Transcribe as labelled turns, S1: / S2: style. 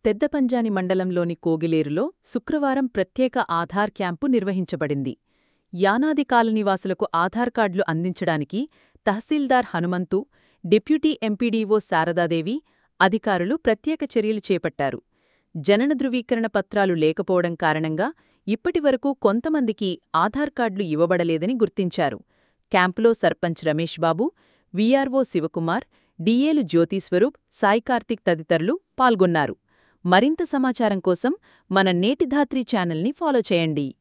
S1: పెద్దపంజాని మండలంలోని కోగిలేరులో శుక్రవారం ప్రత్యేక ఆధార్ క్యాంపు నిర్వహించబడింది యానాది కాలనీవాసులకు ఆధార్ కార్డులు అందించడానికి తహసీల్దార్ హనుమంతు డిప్యూటీ ఎంపీడీఓ శారదాదేవి అధికారులు ప్రత్యేక చర్యలు చేపట్టారు జనన ధృవీకరణ పత్రాలు లేకపోవడం కారణంగా ఇప్పటివరకు కొంతమందికి ఆధార్ కార్డులు ఇవ్వబడలేదని గుర్తించారు క్యాంపులో సర్పంచ్ రమేష్ బాబు వీఆర్ఓ శివకుమార్ డిఏలు జ్యోతిస్వరూప్ సాయి కార్తిక్ తదితరులు పాల్గొన్నారు మరింత సమాచారం కోసం మన నేటిధాత్రి ఛానల్ని ఫాలో చేయండి